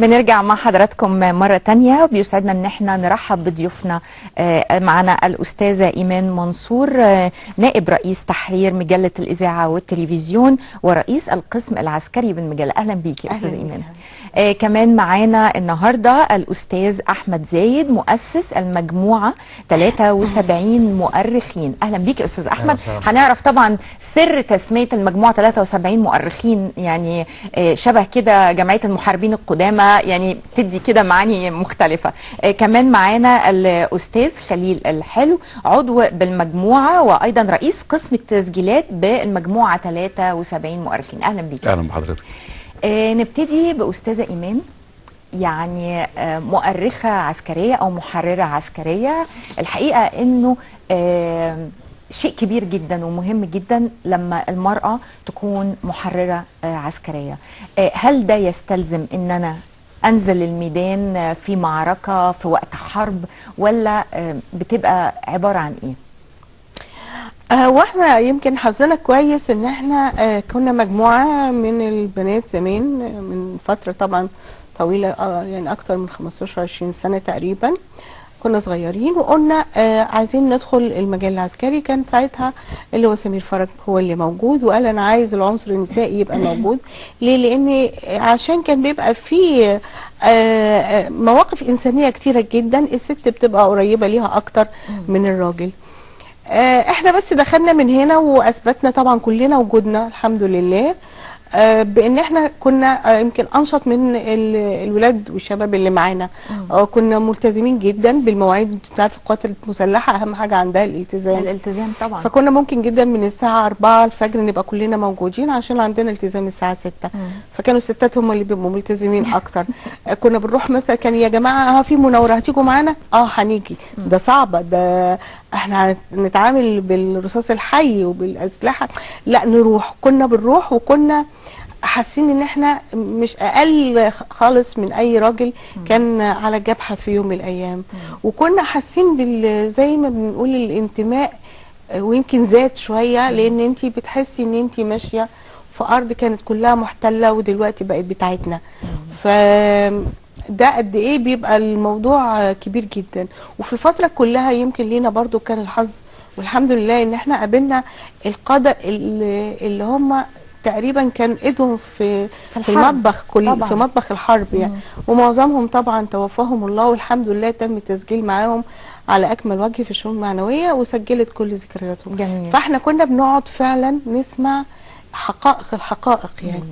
بنرجع مع حضراتكم مرة تانية وبيسعدنا ان احنا نرحب بضيوفنا آه، معنا الأستاذة إيمان منصور آه، نائب رئيس تحرير مجلة الإذاعة والتلفزيون ورئيس القسم العسكري بالمجلة أهلا بيكي يا أهلاً أستاذة بيك إيمان يا آه، كمان معانا النهاردة الأستاذ أحمد زايد مؤسس المجموعة 73 مؤرخين أهلا بيك يا أستاذ أحمد وسهلا. هنعرف طبعا سر تسمية المجموعة 73 مؤرخين يعني آه، شبه كده جمعية المحاربين القدامى يعني تدي كده معاني مختلفة آه، كمان معانا الأستاذ خليل الحلو عضو بالمجموعة وأيضا رئيس قسم التسجيلات بالمجموعة 73 مؤرخين أهلا بيك اهلا بحضرتك آه، نبتدي بأستاذة إيمان يعني آه، مؤرخة عسكرية أو محررة عسكرية الحقيقة أنه آه، شيء كبير جدا ومهم جدا لما المرأة تكون محررة آه، عسكرية آه، هل ده يستلزم أن أنا أنزل الميدان آه، في معركة في وقت حرب ولا آه، بتبقى عبارة عن إيه؟ آه واحنا يمكن حظنا كويس ان احنا آه كنا مجموعه من البنات زمان آه، من فتره طبعا طويله آه يعني اكتر من 15 20 سنه تقريبا كنا صغيرين وقلنا آه عايزين ندخل المجال العسكري كان ساعتها اللي هو سمير فرج هو اللي موجود وقال انا عايز العنصر النسائي يبقى موجود ليه لان عشان كان بيبقى فيه آه آه، مواقف انسانيه كتيره جدا الست بتبقى قريبه ليها اكتر من الراجل آه، احنا بس دخلنا من هنا واثبتنا طبعا كلنا وجودنا الحمد لله آه، بان احنا كنا آه، يمكن انشط من ال- الولاد والشباب اللي معانا آه، كنا ملتزمين جدا بالمواعيد انت عارف القوات المسلحه اهم حاجه عندها الالتزام الالتزام طبعا فكنا ممكن جدا من الساعة 4 الفجر نبقى كلنا موجودين عشان عندنا التزام الساعة 6 فكانوا الستات هم اللي بيبقوا ملتزمين أكتر آه، كنا بنروح مثلا كان يا جماعة ها في مناورة هتيجوا معانا؟ اه هنيجي ده صعبة ده احنا هنتعامل بالرصاص الحي وبالأسلحة لا نروح كنا بنروح وكنا حاسين ان احنا مش اقل خالص من اي راجل كان على الجبهه في يوم من الايام وكنا حاسين بال زي ما بنقول الانتماء ويمكن زاد شويه لان انت بتحسي ان انت ماشيه في ارض كانت كلها محتله ودلوقتي بقت بتاعتنا ف ده قد ايه بيبقى الموضوع كبير جدا وفي الفتره كلها يمكن لينا برضو كان الحظ والحمد لله ان احنا قابلنا القاده اللي, اللي هم تقريبا كان ايدهم في في في الحرب. المطبخ كل طبعاً. في مطبخ الحرب يعني ومعظمهم طبعا توفاهم الله والحمد لله تم التسجيل معاهم على اكمل وجه في الشؤون المعنويه وسجلت كل ذكرياتهم جميل. فاحنا كنا بنقعد فعلا نسمع حقائق الحقائق يعني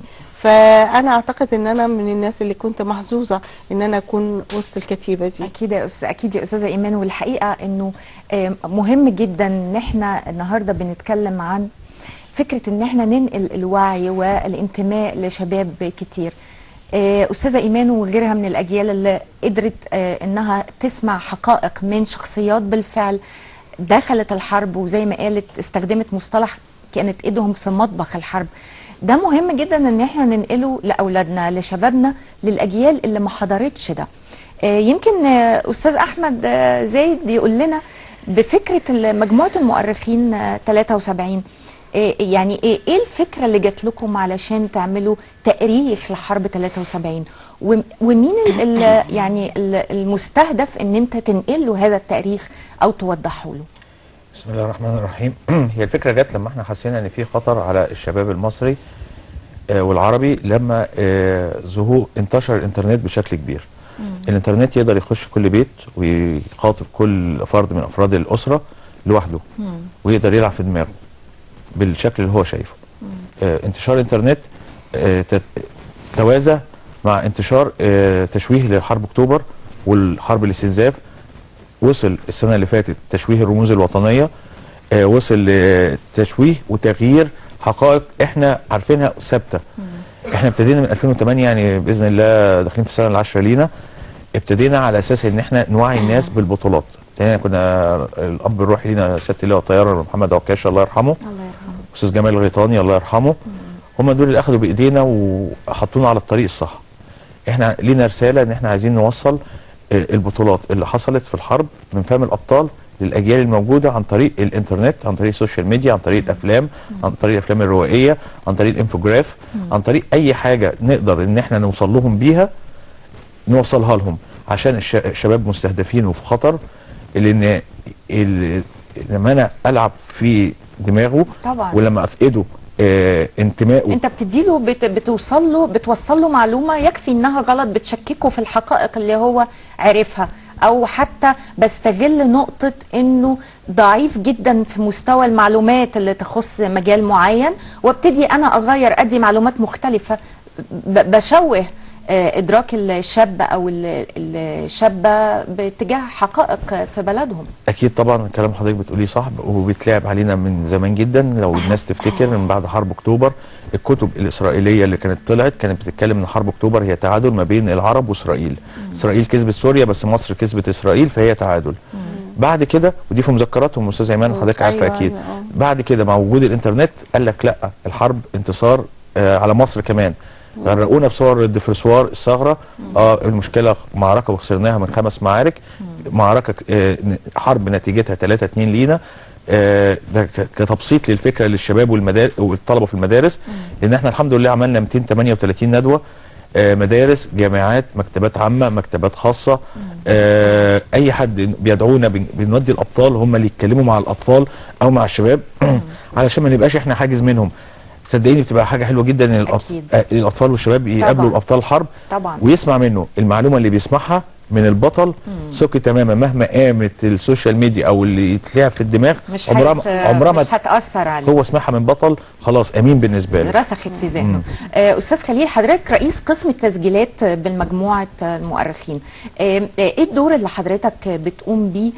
فانا اعتقد ان انا من الناس اللي كنت محظوظه ان انا اكون وسط الكتيبه دي اكيد يا استاذ اكيد يا استاذه ايمان والحقيقه انه آم، مهم جدا ان احنا النهارده بنتكلم عن فكره ان احنا ننقل الوعي والانتماء لشباب كتير آه، استاذه ايمان وغيرها من الاجيال اللي قدرت آه، انها تسمع حقائق من شخصيات بالفعل دخلت الحرب وزي ما قالت استخدمت مصطلح كانت ايدهم في مطبخ الحرب ده مهم جدا ان احنا ننقله لاولادنا لشبابنا للاجيال اللي ما حضرتش ده آه، يمكن آه، استاذ احمد آه، زايد يقول لنا بفكره ال- مجموعه المؤرخين آه، 73 آه، يعني ايه إيه الفكره اللي جات لكم علشان تعملوا تاريخ لحرب 73 وم- ومين ال- ال- يعني ال- المستهدف ان انت تنقل له هذا التاريخ او توضحه له بسم الله الرحمن الرحيم هي الفكره جت لما احنا حسينا ان في خطر على الشباب المصري آه، والعربي لما آه، ظهور انتشر الانترنت بشكل كبير الانترنت يقدر يخش كل بيت ويخاطب كل فرد من افراد الاسره لوحده ويقدر يلعب في دماغه بالشكل اللي هو شايفه آه، انتشار الانترنت آه، تت- توازى مع انتشار آه، تشويه لحرب اكتوبر والحرب الاستنزاف وصل السنه اللي فاتت تشويه الرموز الوطنيه آه، وصل لتشويه وتغيير حقائق احنا عارفينها ثابته احنا ابتدينا من 2008 يعني باذن الله داخلين في السنه العاشره لينا ابتدينا على اساس ان احنا نوعي الناس بالبطولات ابتدينا كنا الاب الروحي لينا سياده اللواء الطيار محمد عكاشه الله يرحمه الله يرحمه استاذ جمال الغيطاني الله يرحمه هم دول اللي اخذوا بايدينا وحطونا على الطريق الصح احنا لينا رساله ان احنا عايزين نوصل آه، البطولات اللي حصلت في الحرب من فهم الابطال للاجيال الموجوده عن طريق الانترنت عن طريق السوشيال ميديا عن طريق الافلام عن طريق الافلام الروائيه عن طريق الانفوجراف عن طريق اي حاجه نقدر ان احنا نوصل لهم بيها نوصلها لهم عشان الش- الشباب مستهدفين وفي خطر لان ال- لما انا العب في دماغه طبعا. ولما افقده آه انتمائه انت بتديله بت بتوصل له بتوصل له معلومه يكفي انها غلط بتشككه في الحقائق اللي هو عرفها او حتى بستغل نقطه انه ضعيف جدا في مستوى المعلومات اللي تخص مجال معين وابتدي انا اغير ادي معلومات مختلفه ب- بشوه آه، ادراك الشاب او ال- الشابه باتجاه حقائق في بلدهم اكيد طبعا كلام حضرتك بتقوليه صح وبيتلعب علينا من زمان جدا لو الناس تفتكر من بعد حرب اكتوبر الكتب الاسرائيليه اللي كانت طلعت كانت بتتكلم ان حرب اكتوبر هي تعادل ما بين العرب واسرائيل اسرائيل كسبت سوريا بس مصر كسبت اسرائيل فهي تعادل بعد كده ودي في مذكراتهم استاذ ايمان حضرتك عارفه أيوة، اكيد أيوة، آه. بعد كده مع وجود الانترنت قال لك لا الحرب انتصار آه على مصر كمان غرقونا بصور الدفرسوار الثغره اه المشكله معركه وخسرناها من خمس معارك معركه آه ن- حرب نتيجتها 3 2 لينا آه ده ك- كتبسيط للفكره للشباب والمدارس والطلبه في المدارس لان احنا الحمد لله عملنا 238 ندوه آه مدارس جامعات مكتبات عامه مكتبات خاصه آه اي حد بيدعونا بن- بنودي الابطال هم اللي يتكلموا مع الاطفال او مع الشباب علشان ما نبقاش احنا حاجز منهم صدقيني بتبقى حاجه حلوه جدا ان الأط- أكيد. آه، الاطفال والشباب يقابلوا طبعاً. الابطال الحرب طبعا ويسمع منه المعلومه اللي بيسمعها من البطل ثقي تماما مهما قامت السوشيال ميديا او اللي يتلعب في الدماغ مش عمرها هت... ما- عمرها ما مش هتاثر عليه هو سمعها من بطل خلاص امين بالنسبه له رسخت في ذهنه آه، استاذ خليل حضرتك رئيس قسم التسجيلات بالمجموعه المؤرخين آه، آه، ايه الدور اللي حضرتك بتقوم بيه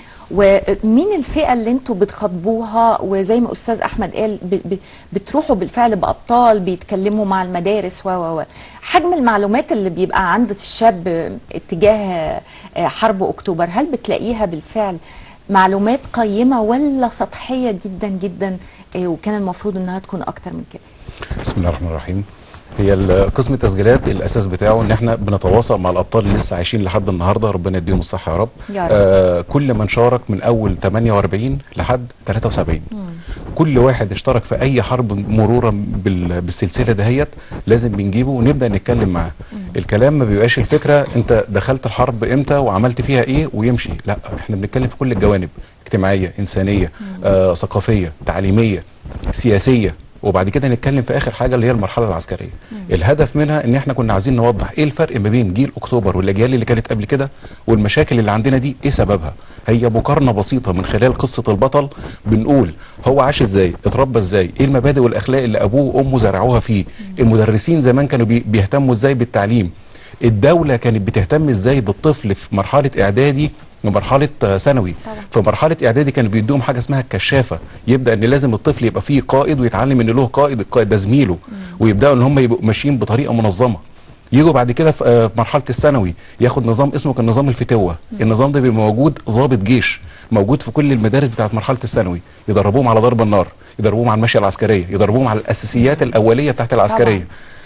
ومين الفئه اللي انتوا بتخاطبوها وزي ما استاذ احمد قال ب- ب- بتروحوا بالفعل بابطال بيتكلموا مع المدارس و و و حجم المعلومات اللي بيبقى عند الشاب آه، اتجاه آه، حرب اكتوبر هل بتلاقيها بالفعل معلومات قيمه ولا سطحيه جدا جدا آه، وكان المفروض انها تكون اكتر من كده بسم الله الرحمن الرحيم هي ال- قسم التسجيلات الاساس بتاعه ان احنا بنتواصل مع الابطال اللي لسه عايشين لحد النهارده ربنا يديهم الصحه يا رب يا رب. آه كل من شارك من اول 48 لحد 73 كل واحد اشترك في اي حرب مرورا بال- بالسلسله دهيت لازم بنجيبه ونبدا نتكلم معاه الكلام ما بيبقاش الفكره انت دخلت الحرب امتى وعملت فيها ايه ويمشي لا احنا بنتكلم في كل الجوانب اجتماعيه انسانيه آه ثقافيه تعليميه سياسيه وبعد كده نتكلم في اخر حاجه اللي هي المرحله العسكريه الهدف منها ان احنا كنا عايزين نوضح ايه الفرق ما بين جيل اكتوبر والاجيال اللي كانت قبل كده والمشاكل اللي عندنا دي ايه سببها هي مقارنه بسيطه من خلال قصه البطل بنقول هو عاش ازاي اتربى ازاي ايه المبادئ والاخلاق اللي ابوه وامه زرعوها فيه المدرسين زمان كانوا بي- بيهتموا ازاي بالتعليم الدولة كانت بتهتم ازاي بالطفل في مرحلة اعدادي ومرحلة آه، ثانوي طبعا. في مرحلة اعدادي كانوا بيدوهم حاجة اسمها الكشافة يبدأ ان لازم الطفل يبقى فيه قائد ويتعلم ان له قائد القائد ده زميله ويبدأوا ان هم يبقوا ماشيين بطريقة منظمة يجوا بعد كده في آه، في مرحله الثانوي ياخد نظام اسمه كان نظام الفتوه النظام ده بيبقى موجود ضابط جيش موجود في كل المدارس بتاعت مرحله الثانوي يدربوهم على ضرب النار يدربوهم على المشيه العسكريه يدربوهم على الاساسيات الاوليه بتاعت العسكريه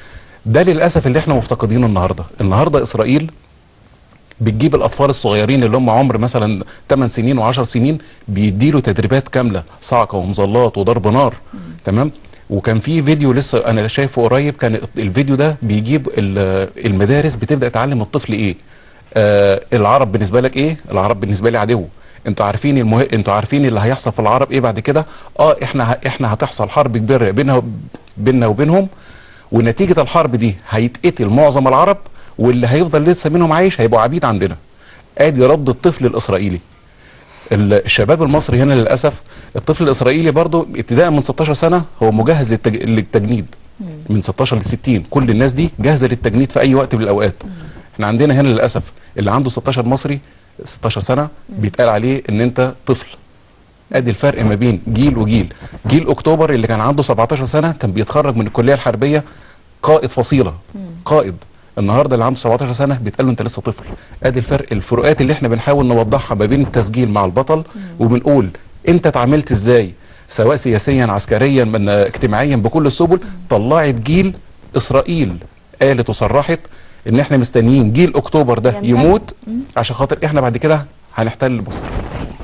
ده للاسف اللي احنا مفتقدينه النهارده النهارده اسرائيل بتجيب الاطفال الصغيرين اللي هم عمر مثلا 8 سنين و10 سنين بيديله تدريبات كامله صعقه ومظلات وضرب نار تمام وكان في فيديو لسه انا شايفه قريب كان الفيديو ده بيجيب ال- المدارس بتبدا تعلم الطفل ايه آه العرب بالنسبه لك ايه العرب بالنسبه لي عدو انتوا عارفين المه... انتوا عارفين اللي هيحصل في العرب ايه بعد كده اه احنا ه... احنا هتحصل حرب كبيره بينها بيننا وبينهم ونتيجه الحرب دي هيتقتل معظم العرب واللي هيفضل لسه منهم عايش هيبقوا عبيد عندنا ادي رد الطفل الاسرائيلي ال- الشباب المصري هنا للاسف الطفل الاسرائيلي برضو ابتداء من 16 سنه هو مجهز للتج... للتجنيد من 16 ل 60 كل الناس دي جاهزه للتجنيد في اي وقت من الاوقات احنا عندنا هنا للاسف اللي عنده 16 مصري 16 سنه بيتقال عليه ان انت طفل ادي الفرق ما بين جيل وجيل جيل اكتوبر اللي كان عنده 17 سنه كان بيتخرج من الكليه الحربيه قائد فصيله قائد النهارده اللي عنده 17 سنه بيتقال له انت لسه طفل ادي الفرق الفروقات اللي احنا بنحاول نوضحها ما بين التسجيل مع البطل وبنقول انت اتعاملت ازاي سواء سياسيا عسكريا من اجتماعيا بكل السبل طلعت جيل اسرائيل قالت وصرحت ان احنا مستنيين جيل اكتوبر ده ينتهي. يموت عشان خاطر احنا بعد كده هنحتل مصر صحيح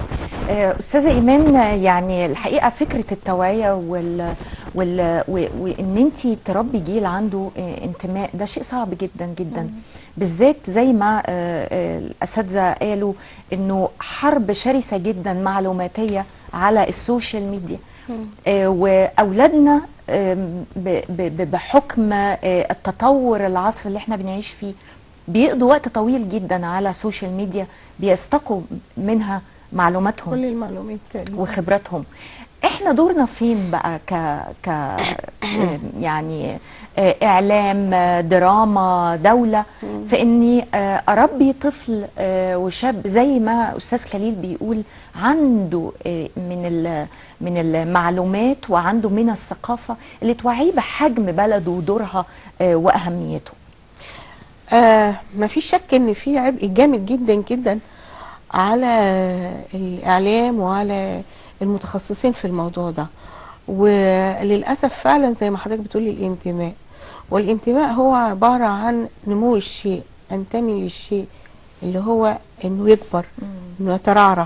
آه، استاذه ايمان آه، يعني الحقيقه فكره التوعيه وال, وال... و... وان انت تربي جيل عنده آه، انتماء ده شيء صعب جدا جدا بالذات زي ما آه، آه، الاساتذه قالوا انه حرب شرسه جدا معلوماتيه على السوشيال ميديا آه، واولادنا آم، ب- ب- بحكم آه، التطور العصر اللي احنا بنعيش فيه بيقضوا وقت طويل جدا على السوشيال ميديا بيستقوا منها معلوماتهم كل المعلومات تقريبا وخبراتهم احنا دورنا فين بقى ك ك آه، يعني آه، اعلام آه، دراما دوله في اني آه، اربي طفل آه، وشاب زي ما استاذ خليل بيقول عنده آه، من ال- من المعلومات وعنده من الثقافه اللي توعيه بحجم بلده ودورها آه، واهميته آه ما فيش شك ان في عبء جامد جدا جدا على الاعلام وعلى المتخصصين في الموضوع ده وللاسف فعلا زي ما حضرتك بتقولي الانتماء والانتماء هو عباره عن نمو الشيء انتمي للشيء اللي هو انه يكبر انه يترعرع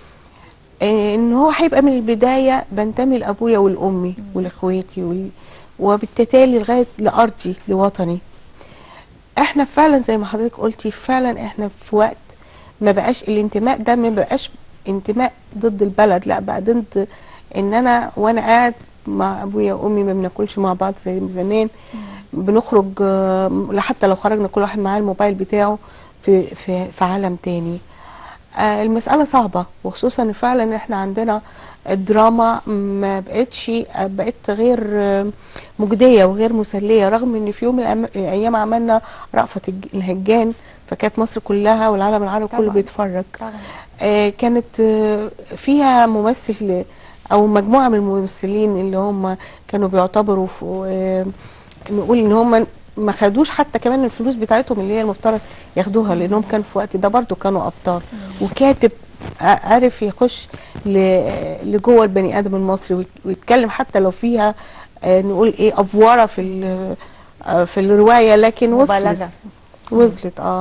آه، ان هو هيبقى من البدايه بنتمي لابويا ولامي ولاخواتي وال- وبالتالي لغايه لارضي لوطني احنا فعلا زي ما حضرتك قلتي فعلا احنا في وقت ما بقاش الانتماء ده ما بقاش انتماء ضد البلد لا بقى ضد ان انا وانا قاعد مع ابويا وامي ما بناكلش مع بعض زي زمان بنخرج آه، حتى لو خرجنا كل واحد معاه الموبايل بتاعه في في في عالم تاني آه، المسألة صعبة وخصوصا إن فعلا احنا عندنا الدراما ما بقتش آه، بقت غير آه، مجدية وغير مسلية رغم ان في يوم من الأم- الأيام عملنا رأفت الج- الهجان فكانت مصر كلها والعالم العربي كله طبعاً. بيتفرج طبعا آه، كانت آه، فيها ممثل او مجموعه من الممثلين اللي هم كانوا بيعتبروا ف- آه، نقول ان هم ما خدوش حتى كمان الفلوس بتاعتهم اللي هي المفترض ياخدوها لانهم كانوا في وقت ده برضو كانوا ابطال وكاتب ع- عارف يخش ل- لجوه البني ادم المصري ويت- ويتكلم حتى لو فيها آه، نقول ايه افواره في ال- آه، في الروايه لكن مبالغة. وصلت وصلت اه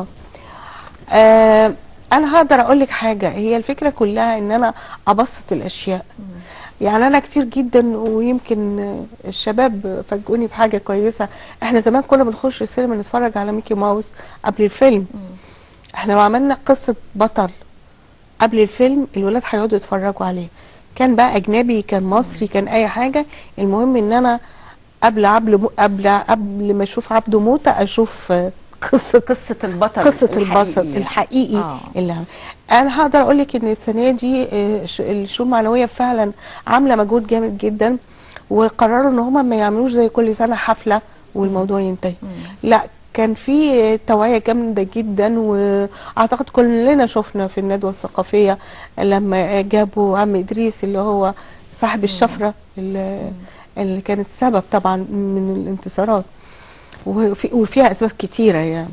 آه انا هقدر اقول لك حاجه هي الفكره كلها ان انا ابسط الاشياء يعني انا كتير جدا ويمكن آه، الشباب فاجئوني بحاجه كويسه احنا زمان كنا بنخش السينما نتفرج على ميكي ماوس قبل الفيلم احنا لو عملنا قصه بطل قبل الفيلم الولاد هيقعدوا يتفرجوا عليه كان بقى اجنبي كان مصري كان اي حاجه المهم ان انا قبل قبل قبل قبل ما اشوف عبده موته اشوف آه، قصه قصه البطل قصه البسط الحقيقي. الحقيقي آه. اللي عم- انا هقدر اقول لك ان السنه دي آه، ش- الشؤون المعنويه فعلا عامله مجهود جامد جدا وقرروا ان هم ما يعملوش زي كل سنه حفله والموضوع ينتهي لا كان في آه، توعيه جامده جدا واعتقد كلنا شفنا في الندوه الثقافيه لما جابوا عم ادريس اللي هو صاحب الشفره اللي, اللي كانت سبب طبعا من الانتصارات وفي وفيها اسباب كتيره يعني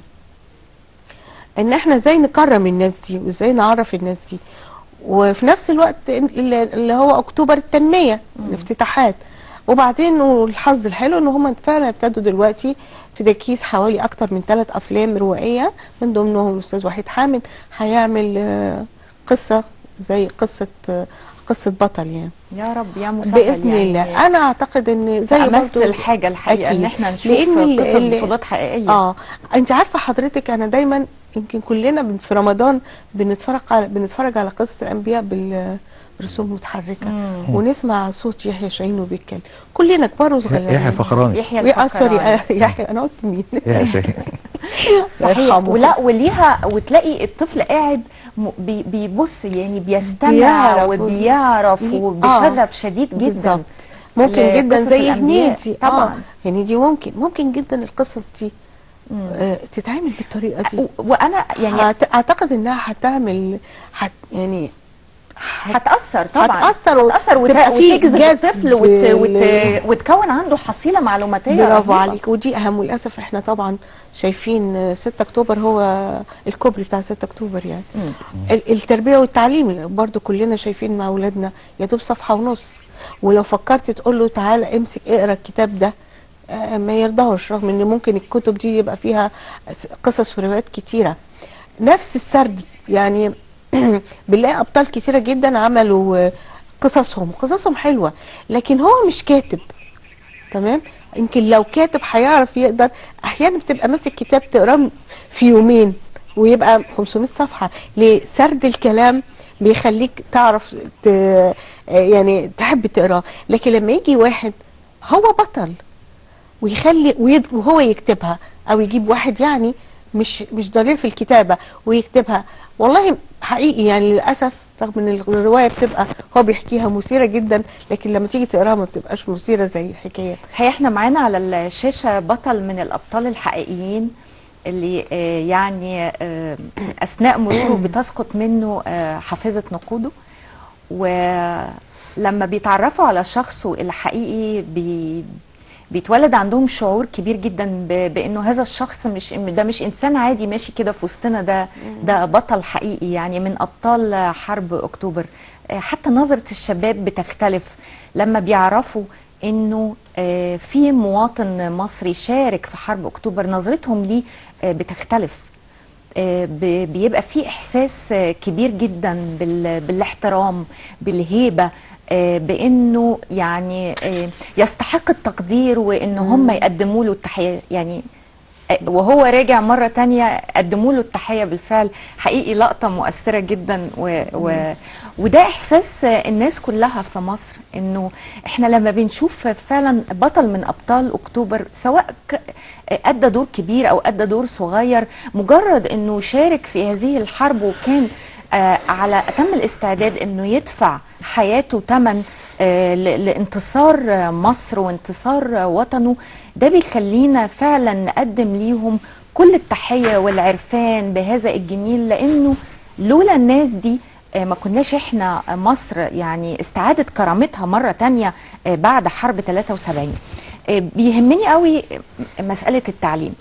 ان احنا ازاي نكرم الناس دي وازاي نعرف الناس دي وفي نفس الوقت اللي اللي هو اكتوبر التنميه الافتتاحات وبعدين والحظ الحلو ان هم فعلا ابتدوا دلوقتي في تجهيز حوالي اكتر من ثلاث افلام روائيه من ضمنهم الاستاذ وحيد حامد هيعمل آه، قصه زي قصه آه، قصه بطل يعني يا رب يا مسهل باذن يعني الله انا اعتقد ان زي امس برضو الحاجه الحقيقه ان أكيد. احنا نشوف لأن ال- قصص ال- بطولات حقيقيه اه انت عارفه حضرتك انا دايما يمكن كلنا بن- في رمضان بنتفرج على بنتفرج على قصص الانبياء بال برسوم متحركه مم. ونسمع صوت يحيى شاهين وبيتكلم كلنا كبار وصغيرين يحيى فخراني يحيى يا سوري الفخراني. آه، يحيى انا قلت مين يحيى شاهين صحيح يرحمه. ولا وليها وتلاقي الطفل قاعد م- بي- بيبص يعني بيستمع بيعرف وبيعرف آه. وبشغف شديد جدا بالظبط ممكن جدا لقصص زي الأنبياء. هنيدي طبعا آه. هنيدي ممكن ممكن جدا القصص دي آه تتعمل بالطريقه دي و- وانا يعني هت- اعتقد انها هتعمل هت يعني هت- هتأثر طبعا هتأثر و- هتأثر وت- تبقى في وتجذب جذب الطفل وت... وت... لل- وتكون عنده حصيلة معلوماتية برافو رهيبة. عليك ودي اهم وللاسف احنا طبعا شايفين آه، 6 اكتوبر هو الكوبري بتاع 6 اكتوبر يعني مم. ال- التربيه والتعليم برضو كلنا شايفين مع اولادنا يا دوب صفحه ونص ولو فكرت تقول له تعالى امسك اقرا الكتاب ده آه، ما يرضاش رغم ان ممكن الكتب دي يبقى فيها س- قصص وروايات كتيره نفس السرد يعني بنلاقي ابطال كتيره جدا عملوا آه، قصصهم قصصهم حلوه لكن هو مش كاتب تمام يمكن لو كاتب هيعرف يقدر احيانا بتبقى ماسك كتاب تقراه في يومين ويبقى 500 صفحه لسرد الكلام بيخليك تعرف ت... يعني تحب تقراه لكن لما يجي واحد هو بطل ويخلي ويد... وهو يكتبها او يجيب واحد يعني مش مش ضرير في الكتابه ويكتبها والله حقيقي يعني للاسف رغم ان الروايه بتبقى هو بيحكيها مثيره جدا لكن لما تيجي تقراها ما بتبقاش مثيره زي الحكايات هي احنا معانا على الشاشة بطل من الأبطال الحقيقيين اللي آه، يعني آه، أثناء مروره بتسقط منه آه، حافظة نقوده ولما بيتعرفوا على شخصه الحقيقي بي بيتولد عندهم شعور كبير جدا ب- بانه هذا الشخص مش ده مش انسان عادي ماشي كده في وسطنا ده ده بطل حقيقي يعني من ابطال حرب اكتوبر آه، حتى نظره الشباب بتختلف لما بيعرفوا انه آه، في مواطن مصري شارك في حرب اكتوبر نظرتهم ليه آه، بتختلف آه، ب- بيبقى في احساس آه، كبير جدا بال- بالاحترام بالهيبه آه، بانه يعني آه، يستحق التقدير وان هم يقدموا له التحيه يعني آه، وهو راجع مرة تانية قدموا له التحية بالفعل حقيقي لقطة مؤثرة جدا و... و... وده إحساس آه، الناس كلها في مصر إنه إحنا لما بنشوف فعلا بطل من أبطال أكتوبر سواء ك... آه، أدى دور كبير أو أدى دور صغير مجرد إنه شارك في هذه الحرب وكان آه، على أتم الاستعداد إنه يدفع حياته ثمن آه، ل- لانتصار آه، مصر وانتصار آه، وطنه ده بيخلينا فعلا نقدم ليهم كل التحية والعرفان بهذا الجميل لأنه لولا الناس دي آه، ما كناش احنا آه، مصر يعني استعادت كرامتها مرة تانية آه، بعد حرب 73 آه، بيهمني قوي مسألة التعليم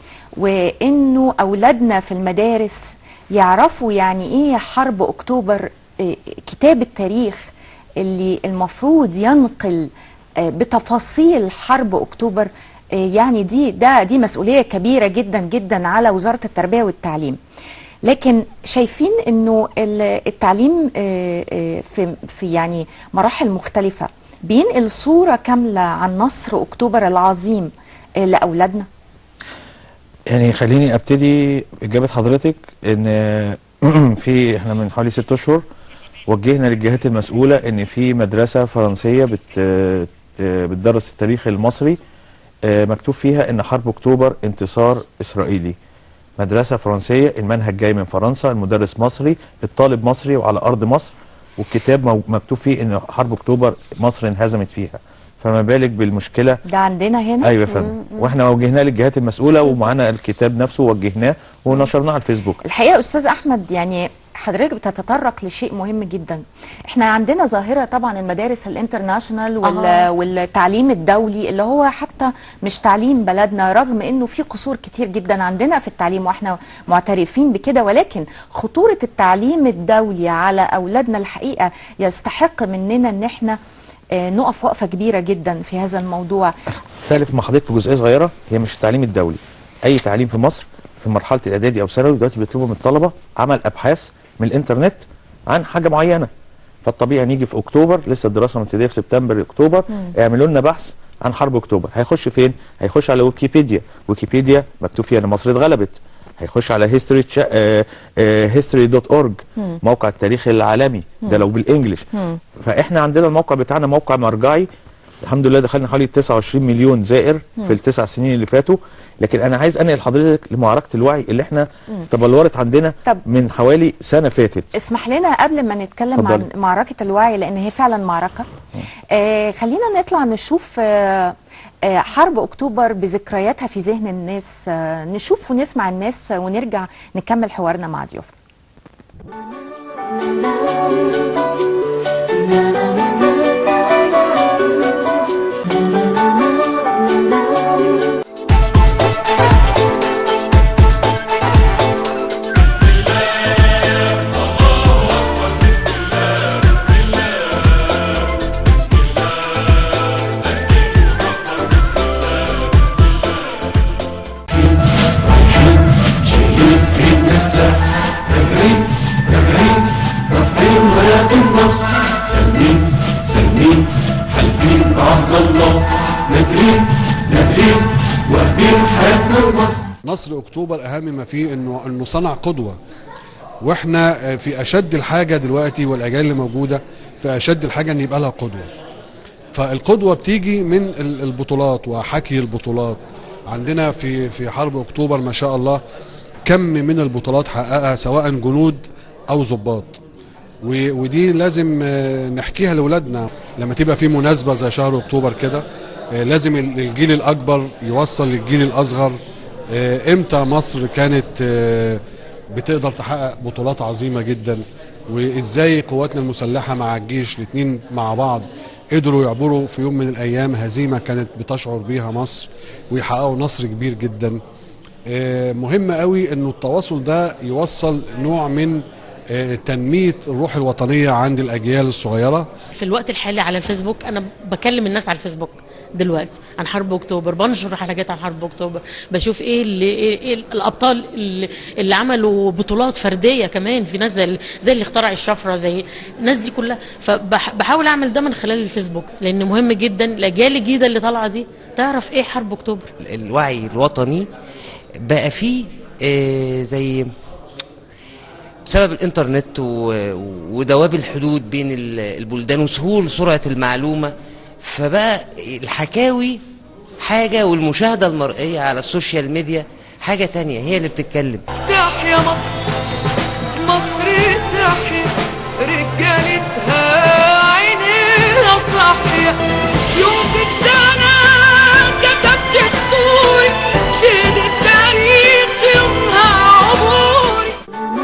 وانه اولادنا في المدارس يعرفوا يعني ايه حرب اكتوبر إيه كتاب التاريخ اللي المفروض ينقل آه، بتفاصيل حرب اكتوبر آه، يعني دي ده دي مسؤوليه كبيره جدا جدا على وزاره التربيه والتعليم لكن شايفين انه ال- التعليم آه، آه، في في يعني مراحل مختلفه بينقل صوره كامله عن نصر اكتوبر العظيم آه، لاولادنا يعني خليني ابتدي اجابه حضرتك ان في احنا من حوالي ست اشهر وجهنا للجهات المسؤوله ان في مدرسه فرنسيه بت بتدرس التاريخ المصري آه، مكتوب فيها ان حرب اكتوبر انتصار اسرائيلي مدرسه فرنسيه المنهج جاي من فرنسا المدرس مصري الطالب مصري وعلى ارض مصر والكتاب مو- مكتوب فيه ان حرب اكتوبر مصر انهزمت فيها فما بالك بالمشكله ده عندنا هنا ايوه يا فندم واحنا وجهناه للجهات المسؤوله ومعانا الكتاب نفسه وجهناه ونشرناه على الفيسبوك الحقيقه استاذ احمد يعني حضرتك بتتطرق لشيء مهم جدا احنا عندنا ظاهره طبعا المدارس الانترناشونال وال... آه. والتعليم الدولي اللي هو حتى مش تعليم بلدنا رغم انه في قصور كتير جدا عندنا في التعليم واحنا معترفين بكده ولكن خطوره التعليم الدولي على اولادنا الحقيقه يستحق مننا ان احنا آه، نقف وقفه كبيره جدا في هذا الموضوع اختلف مع حضرتك في جزئيه صغيره هي مش التعليم الدولي اي تعليم في مصر في مرحله الاعدادي او ثانوي دلوقتي بيطلبوا من الطلبه عمل ابحاث من الانترنت عن حاجه معينه فالطبيعي نيجي في اكتوبر لسه الدراسه مبتدئه في سبتمبر اكتوبر اعملوا لنا بحث عن حرب اكتوبر هيخش فين هيخش على ويكيبيديا ويكيبيديا مكتوب فيها ان مصر اتغلبت هيخش على هيستوري هيستوري دوت اورج موقع التاريخ العالمي ده لو بالانجلش فاحنا عندنا الموقع بتاعنا موقع مرجعي الحمد لله دخلنا حوالي 29 مليون زائر في التسع سنين اللي فاتوا لكن انا عايز انقل حضرتك لمعركه الوعي اللي احنا تبلورت عندنا طب. من حوالي سنه فاتت اسمح لنا قبل ما نتكلم اتفضلي. عن معركة الوعي لأن هي فعلا معركة آه خلينا نطلع نشوف آه آه حرب أكتوبر بذكرياتها في ذهن الناس آه نشوف ونسمع الناس آه ونرجع نكمل حوارنا مع ضيوفنا Thank نصر اكتوبر اهم ما فيه انه انه صنع قدوه واحنا في اشد الحاجه دلوقتي والاجيال اللي موجوده في اشد الحاجه ان يبقى لها قدوه فالقدوه بتيجي من ال- البطولات وحكي البطولات عندنا في في حرب اكتوبر ما شاء الله كم من البطولات حققها سواء جنود او ضباط و- ودي لازم آه، نحكيها لاولادنا لما تبقى في مناسبه زي شهر اكتوبر كده آه، لازم ال- الجيل الاكبر يوصل للجيل الاصغر آه، امتى مصر كانت آه، بتقدر تحقق بطولات عظيمه جدا وازاي قواتنا المسلحه مع الجيش الاثنين مع بعض قدروا يعبروا في يوم من الايام هزيمه كانت بتشعر بيها مصر ويحققوا نصر كبير جدا آه، مهم قوي انه التواصل ده يوصل نوع من آه، تنميه الروح الوطنيه عند الاجيال الصغيره في الوقت الحالي على الفيسبوك انا بكلم الناس على الفيسبوك دلوقتي عن حرب اكتوبر بنشر حاجات عن حرب اكتوبر بشوف ايه اللي ايه, إيه الابطال اللي, اللي عملوا بطولات فرديه كمان في ناس زي, زي اللي اخترع الشفره زي الناس دي كلها فبحاول اعمل ده من خلال الفيسبوك لان مهم جدا الاجيال الجديده اللي طالعه دي تعرف ايه حرب اكتوبر الوعي الوطني بقى فيه آه، زي بسبب الانترنت و- ودواب الحدود بين ال- البلدان وسهول سرعة المعلومة فبقى الحكاوي حاجة والمشاهدة المرئية على السوشيال ميديا حاجة تانية هي اللي بتتكلم تحيا مصر مصر تحيا رجالتها عينيها صاحية يوم في الدنا كتب دستوري شهد التاريخ يومها عبوري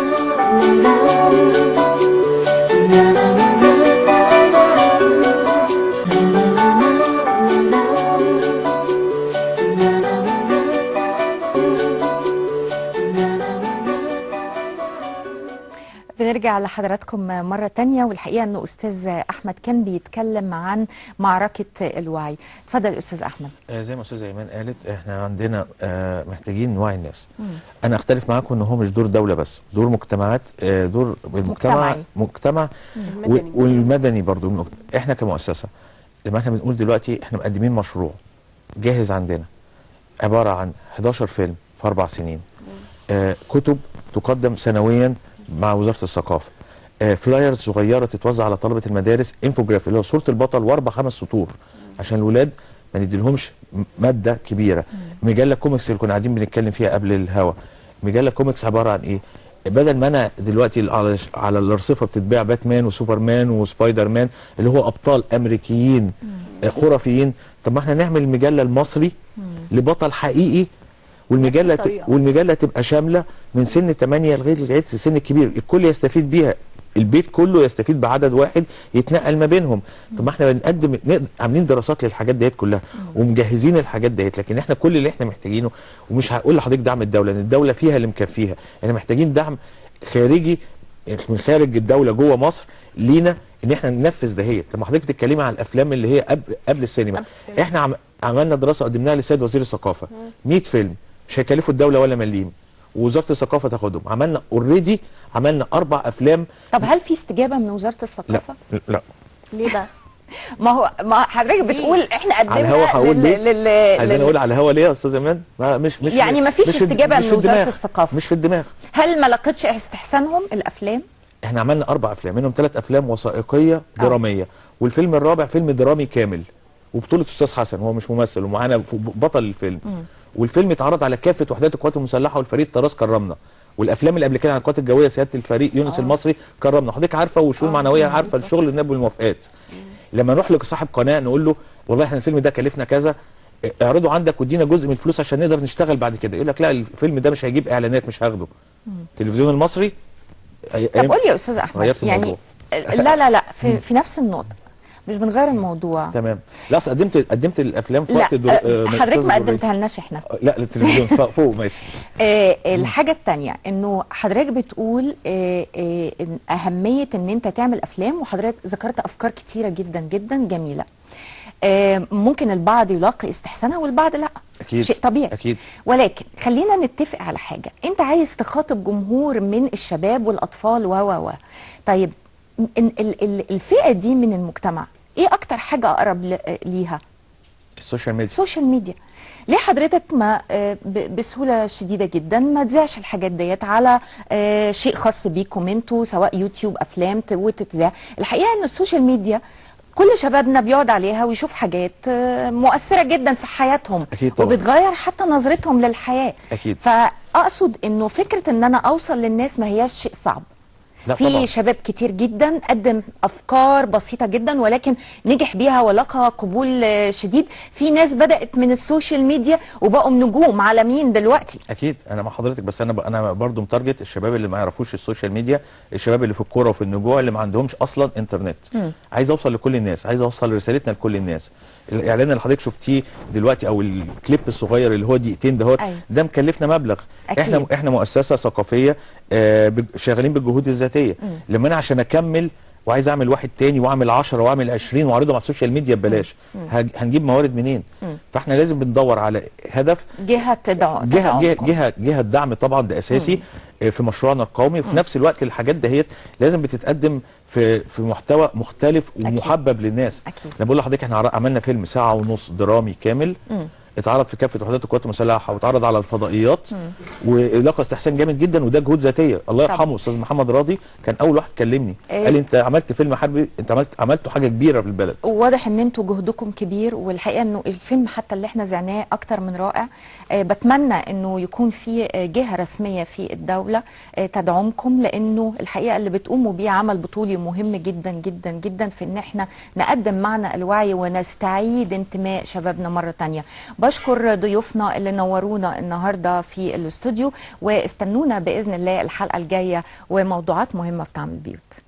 بنرجع لحضراتكم مرة تانية والحقيقة أنه أستاذ أحمد كان بيتكلم عن معركة الوعي اتفضل أستاذ أحمد آه، زي ما استاذه ايمان قالت احنا عندنا آه، محتاجين نوعي الناس انا اختلف معاكم ان هو مش دور دوله بس دور مجتمعات آه، دور المجتمع مجتمعي. مجتمع المدني. و- والمدني برضو المج- احنا كمؤسسه لما احنا بنقول دلوقتي احنا مقدمين مشروع جاهز عندنا عباره عن 11 فيلم في اربع سنين آه كتب تقدم سنويا مع وزاره الثقافه آه فلايرز صغيره تتوزع على طلبه المدارس انفوجراف اللي هو صوره البطل واربع خمس سطور عشان الولاد ما نديلهمش م- ماده كبيره مجله كوميكس اللي كنا قاعدين بنتكلم فيها قبل الهوا مجله كوميكس عباره عن ايه بدل ما انا دلوقتي على على الارصفه بتتباع باتمان وسوبرمان وسبايدر مان اللي هو ابطال امريكيين آه، خرافيين طب ما احنا نعمل المجله المصري لبطل حقيقي والمجله ت... طريقة. والمجله تبقى شامله من سن 8 لغايه لغايه السن الكبير الكل يستفيد بيها البيت كله يستفيد بعدد واحد يتنقل ما بينهم طب ما احنا بنقدم نقد- عاملين دراسات للحاجات ديت كلها ومجهزين الحاجات ديت لكن احنا كل اللي احنا محتاجينه ومش هقول لحضرتك دعم الدوله لان الدوله فيها اللي مكفيها احنا محتاجين دعم خارجي من خارج الدوله جوه مصر لينا ان احنا ننفذ دهيت لما حضرتك بتتكلمي عن الافلام اللي هي قبل قبل السينما احنا عم... عملنا دراسه قدمناها للسيد وزير الثقافه 100 فيلم مش هيكلفوا الدوله ولا مليم ووزاره الثقافه تاخدهم عملنا اوريدي عملنا اربع افلام طب هل في استجابة من وزارة لا الثقافة؟ لا ليه بقى؟ ما هو ما حضرتك بتقول احنا قدمنا على الهوا هقول لل- ليه لل- عايزين لل- اقول على الهوا ليه يا استاذ ايمان ما مش مش يعني ما فيش مش في- استجابة مش من في وزارة الدماغ. الثقافة. مش في الدماغ هل ما لقتش استحسانهم الافلام؟ احنا عملنا اربع افلام منهم ثلاث افلام وثائقيه دراميه والفيلم الرابع فيلم درامي كامل وبطوله استاذ حسن هو مش ممثل ومعانا ف- بطل الفيلم والفيلم اتعرض على كافه وحدات القوات المسلحه والفريق طراز كرمنا والافلام اللي قبل كده عن القوات الجويه سياده الفريق يونس المصري كرمنا حضرتك عارفه والشؤون المعنويه عارفه الشغل الناب والموافقات لما نروح لصاحب قناه نقول له والله احنا الفيلم ده كلفنا كذا اه، اعرضه عندك وادينا جزء من الفلوس عشان نقدر نشتغل بعد كده يقول لك لا الفيلم ده مش هيجيب اعلانات مش هاخده التلفزيون المصري طب قول لي يا استاذ احمد غيرت يعني الموضوع. لا لا لا في, في نفس النقطة مش بنغير الموضوع تمام لا أصل قدمت قدمت الافلام في لا وقت الدور... آه، آه، حضرتك ما أستاذ قدمتها لناش احنا الدورية. لا للتلفزيون فوق, فوق ماشي آه الحاجة التانية انه حضرتك بتقول آه آه إن اهمية ان انت تعمل افلام وحضرتك ذكرت افكار كتيرة جدا جدا جميلة آه ممكن البعض يلاقي استحسانها والبعض لا أكيد. شيء طبيعي أكيد. ولكن خلينا نتفق على حاجة انت عايز تخاطب جمهور من الشباب والاطفال و و و طيب ال- ال- ال- الفئة دي من المجتمع ايه اكتر حاجة اقرب ل- ليها السوشيال ميديا السوشيال ميديا ليه حضرتك ما آه، ب- بسهوله شديده جدا ما تذيعش الحاجات ديت على آه، شيء خاص بيكم انتوا سواء يوتيوب افلام ت- وتتذاع الحقيقه ان السوشيال ميديا كل شبابنا بيقعد عليها ويشوف حاجات آه، مؤثره جدا في حياتهم أكيد طبعا. وبتغير حتى نظرتهم للحياه أكيد. فاقصد انه فكره ان انا اوصل للناس ما هياش شيء صعب لا طبعا في شباب كتير جدا قدم افكار بسيطه جدا ولكن نجح بيها ولقى قبول آه، شديد في ناس بدات من السوشيال ميديا وبقوا نجوم عالميين دلوقتي اكيد انا مع حضرتك بس انا ب... انا برضو متارجت الشباب اللي ما يعرفوش السوشيال ميديا الشباب اللي في الكوره وفي النجوع اللي ما عندهمش اصلا انترنت مم. عايز اوصل لكل الناس عايز اوصل رسالتنا لكل الناس الاعلان اللي حضرتك شفتيه دلوقتي او الكليب الصغير اللي هو دقيقتين دهوت أيوة. ده مكلفنا مبلغ أكيد. احنا احنا مؤسسه ثقافيه آه بج- شغالين بالجهود الذاتيه لما انا عشان اكمل وعايز اعمل واحد تاني واعمل 10 واعمل 20 واعرضهم على السوشيال ميديا ببلاش هج- هنجيب موارد منين فاحنا لازم بندور على هدف جهه تدعو جهه جهه تدعمكم. جهه جهه دعم طبعا ده اساسي آه، في مشروعنا القومي وفي نفس الوقت الحاجات دهيت لازم بتتقدم في في محتوى مختلف ومحبب للناس أكيد. انا بقول لحضرتك احنا عر- عملنا فيلم ساعه ونص درامي كامل اتعرض في كافه وحدات القوات المسلحه واتعرض على الفضائيات ولقى استحسان جامد جدا وده جهود ذاتيه الله طبعا. يرحمه استاذ محمد راضي كان اول واحد كلمني إيه. قال لي انت عملت فيلم حربي انت عملت عملته حاجه كبيره في البلد واضح ان انتوا جهدكم كبير والحقيقه انه الفيلم حتى اللي احنا زعناه اكتر من رائع آه بتمنى انه يكون في آه، جهه رسميه في الدوله آه تدعمكم لانه الحقيقه اللي بتقوموا بيه عمل بطولي مهم جدا جدا جدا في ان احنا نقدم معنى الوعي ونستعيد انتماء شبابنا مره تانية بشكر ضيوفنا اللي نورونا النهارده في الاستوديو واستنونا باذن الله الحلقه الجايه وموضوعات مهمه في طعم البيوت